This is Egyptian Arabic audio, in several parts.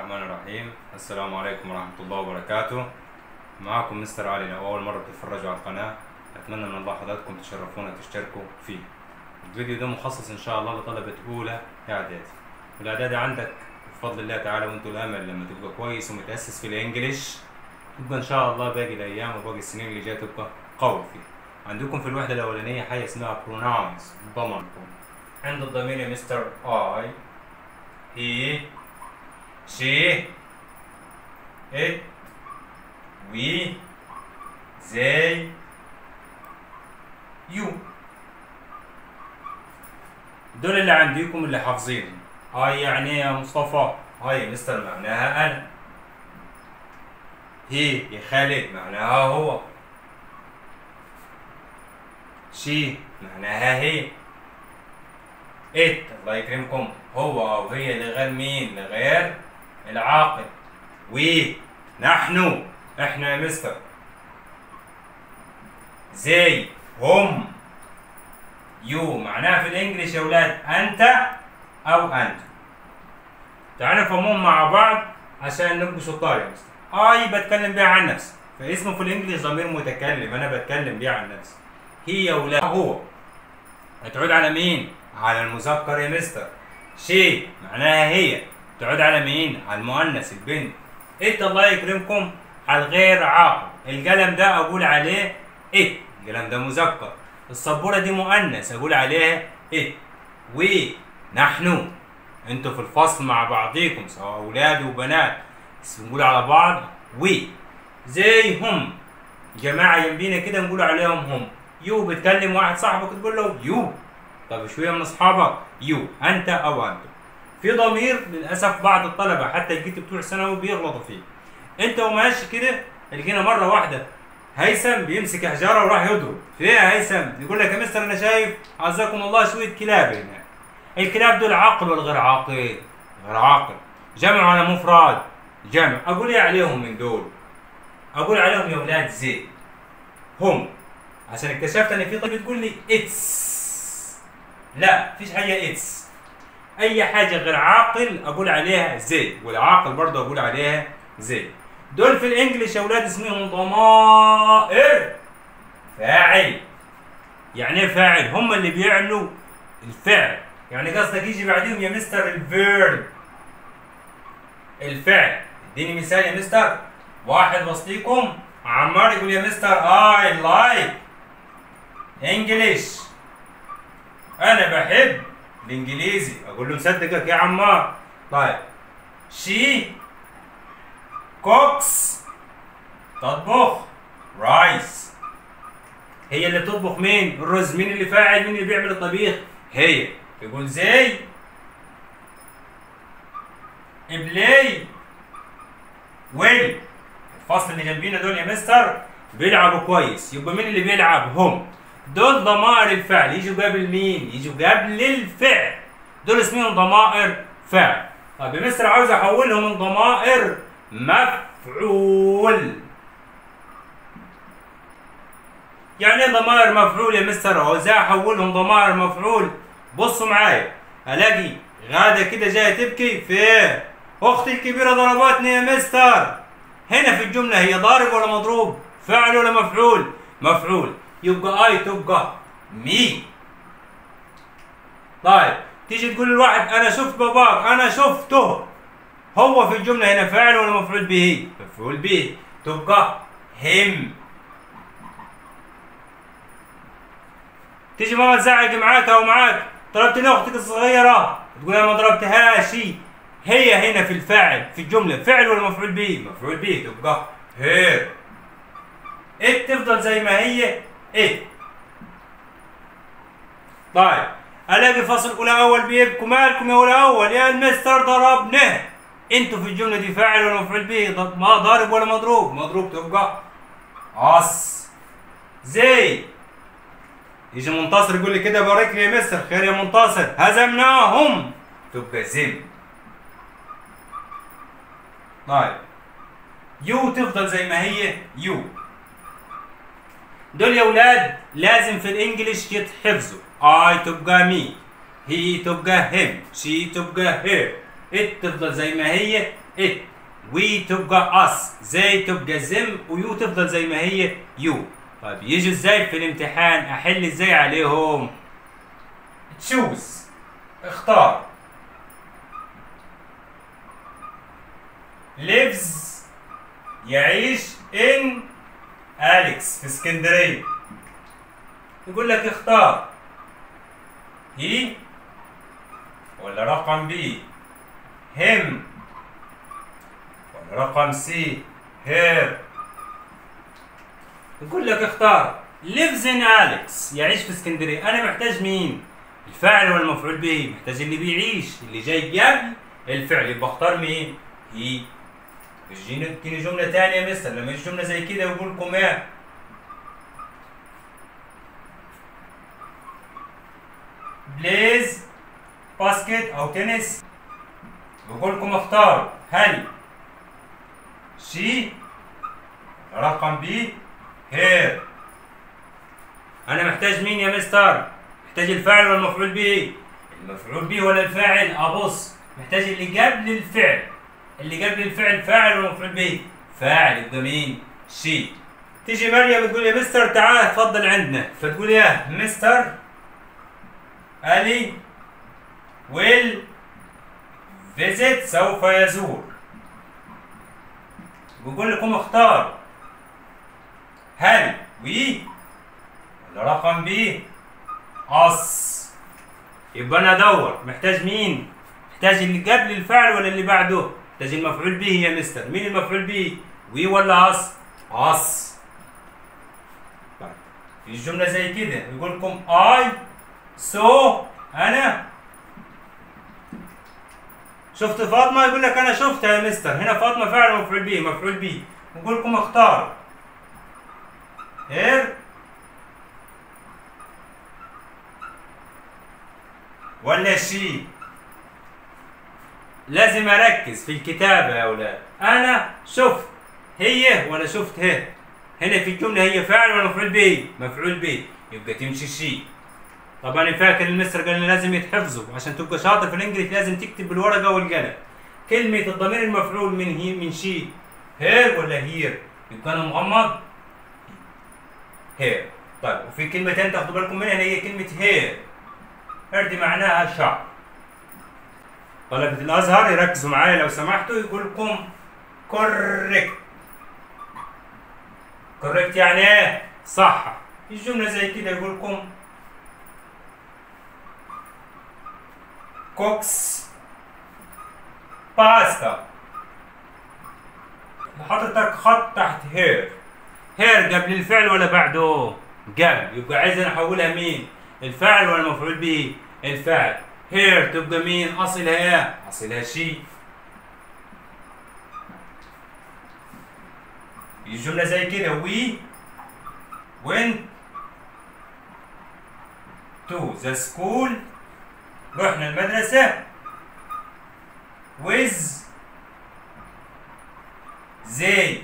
الرحمن الرحيم السلام عليكم ورحمة الله وبركاته معكم مستر علي لو أول مرة بتتفرجوا على القناة أتمنى من الله حضراتكم تشرفونا تشتركوا فيه الفيديو ده مخصص إن شاء الله لطلبة أولى إعدادي والإعدادي عندك بفضل الله تعالى وأنتوا الأمل لما تبقى كويس ومتأسس في الإنجليش تبقى إن شاء الله باقي الأيام وباقي السنين اللي جاية تبقى قوي فيه عندكم في الوحدة الأولانية حاجة اسمها pronouns ضمنكم عند الضمير يا مستر I he she it we they you دول اللي عندكم اللي حافظينهم هاي يعني إيه يا مصطفى هاي يا مستر معناها انا هي يا خالد معناها هو شي معناها هي ات الله يكرمكم هو او هي لغير مين لغير العاقل وي نحن احنا يا مستر زي هم يو معناها في الانجليش يا ولاد انت او انت تعالوا نفهمهم مع بعض عشان نبقوا شطار يا مستر اي بتكلم بيها عن نفسي فاسمه في الانجليش ضمير متكلم انا بتكلم بيها عن نفسي هي يا ولاد هو هتعود على مين على المذكر يا مستر شي معناها هي تعود على مين على المؤنث البنت انت الله يكرمكم على الغير عاقل القلم ده اقول عليه ايه القلم ده مذكر السبوره دي مؤنث اقول عليها ايه ونحن انتوا في الفصل مع بعضيكم سواء اولاد وبنات بس بنقول على بعض وي زي هم جماعه جنبينا كده نقول عليهم هم يو بتكلم واحد صاحبك تقول له يو طب شويه من اصحابك يو انت او انت في ضمير للاسف بعض الطلبه حتى الجيت بتوع ثانوي بيغلطوا فيه انت وماشي كده لقينا مره واحده هيثم بيمسك حجاره وراح يضرب في ايه يا هيثم يقول لك يا مستر انا شايف عزكم الله شويه كلاب هنا الكلاب دول عاقل ولا غير عاقل غير عاقل جمع على مفرد جمع اقول ايه عليهم من دول اقول عليهم يا ولاد زي هم عشان اكتشفت ان في طالب بتقول لي اتس لا مفيش حاجه اتس اي حاجه غير عاقل اقول عليها زي والعاقل برضه اقول عليها زي دول في الانجليش يا اولاد اسمهم ضمائر فاعل يعني ايه فاعل هم اللي بيعلوا الفعل يعني قصدك يجي بعديهم يا مستر الفيرب الفعل اديني مثال يا مستر واحد وسطيكم عمار يقول يا مستر اي لايك انجليش انا بحب الانجليزي اقول له مصدقك يا عمار طيب شي كوكس تطبخ رايس هي اللي بتطبخ مين الرز مين اللي فاعل مين اللي بيعمل الطبيخ هي يقول زي بلاي ويل الفصل اللي جنبينا دول يا مستر بيلعبوا كويس يبقى مين اللي بيلعب هم دول ضمائر الفعل يجوا قبل مين يجوا قبل الفعل دول اسمهم ضمائر فعل طب يا مستر عاوز احولهم من ضمائر مفعول يعني ايه ضمائر مفعول يا مستر عاوز احولهم ضمائر مفعول بصوا معايا الاقي غاده كده جايه تبكي في اختي الكبيره ضربتني يا مستر هنا في الجمله هي ضارب ولا مضروب فعل ولا مفعول مفعول يبقى اي تبقى مي طيب تيجي تقول للواحد انا شفت باباك انا شفته هو في الجمله هنا فاعل ولا مفعول به مفعول به تبقى هم تيجي ماما تزعق معاك او معاك ضربتني اختك الصغيره تقول انا ما ضربتهاش هي هنا في الفاعل في الجمله فعل ولا مفعول به مفعول به تبقى هير ايه تفضل زي ما هي ايه طيب الاقي فصل اولى اول بيبكوا مالكم يا اولى اول يا المستر ضربناه انتوا في الجمله دي فاعل ولا مفعول به ما ضارب ولا مضروب مضروب تبقى عص زي يجي منتصر يقول لي كده بارك لي يا مستر خير يا منتصر هزمناهم تبقى زم طيب يو تفضل زي ما هي يو دول يا ولاد لازم في الانجليش يتحفظوا اي تبقى مي هي تبقى هم شي تبقى هير ات تفضل زي ما هي ات وي تبقى اس زي تبقى زم ويو تفضل زي ما هي يو طيب يجوا ازاي في الامتحان احل ازاي عليهم تشوز اختار lives يعيش in أليكس في اسكندرية يقول لك اختار هي ولا رقم بي هم ولا رقم سي هير يقول لك اختار lives in أليكس يعيش في اسكندرية أنا محتاج مين؟ الفاعل ولا المفعول به؟ محتاج اللي بيعيش اللي جاي قبل الفعل يبقى اختار مين؟ هي يجيني تجيني جملة تانية يا مستر لما يجي جملة زي كده يقول لكم ايه بليز باسكت او تنس يقول لكم اختاروا هل شي رقم بي هير انا محتاج مين يا مستر محتاج الفاعل ولا المفعول به المفعول به ولا الفاعل ابص محتاج اللي قبل الفعل اللي قبل الفعل فاعل ولا مفعول به فاعل يبقى مين شي تيجي مريم تقول يا مستر تعال اتفضل عندنا فتقول يا مستر الي ويل فيزيت سوف يزور بيقول لكم اختار هل وي ولا رقم بي اس يبقى انا ادور محتاج مين محتاج اللي قبل الفعل ولا اللي بعده محتاج المفعول به يا مستر مين المفعول به وي ولا اس اس طيب في الجمله زي كده يقول لكم اي سو انا شفت فاطمه يقول لك انا شفتها يا مستر هنا فاطمه فعل مفعول به مفعول به يقول لكم اختار هير ولا شي لازم اركز في الكتابه يا اولاد انا شفت هي ولا شفت هي هنا في الجمله هي فاعل ولا مفعول به مفعول به يبقى تمشي شي طب انا فاكر المستر قال لنا لازم يتحفظوا عشان تبقى شاطر في الانجليزي لازم تكتب بالورقه والقلم كلمه الضمير المفعول من هي من شي هير ولا هير يبقى انا مغمض هير طيب وفي كلمه ثانيه تاخدوا بالكم منها هي كلمه هير هير دي معناها شعر طلبة الأزهر يركزوا معايا لو سمحتوا يقول لكم كوريكت كوريكت يعني ايه؟ صح الجملة زي كده يقول لكم كوكس باستا حضرتك خط تحت هير هير قبل الفعل ولا بعده؟ قبل يبقى عايز انا احولها مين؟ الفاعل ولا المفعول به؟ الفاعل هير تبقى مين اصلها ايه اصلها شي الجملة زي كده وي went to the school رحنا المدرسة with they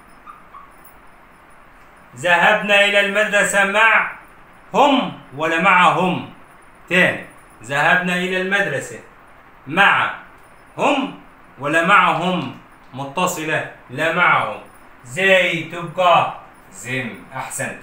ذهبنا إلى المدرسة مع هم ولا معهم تاني ذهبنا إلى المدرسة مع هم ولا معهم متصلة لا معهم زي تبقى زم أحسنت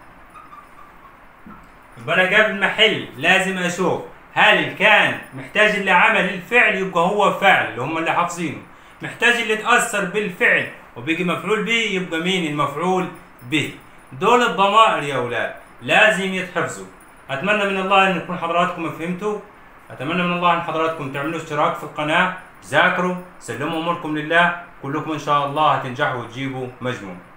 يبقى أنا قبل ما أحل لازم أشوف هل كان محتاج اللي عمل الفعل يبقى هو فاعل اللي هم اللي حافظينه محتاج اللي تأثر بالفعل وبيجي مفعول به يبقى مين المفعول به دول الضمائر يا أولاد لازم يتحفظوا اتمنى من الله ان يكون حضراتكم فهمتوا اتمنى من الله ان حضراتكم تعملوا اشتراك في القناه ذاكروا سلموا اموركم لله كلكم ان شاء الله هتنجحوا وتجيبوا مجموع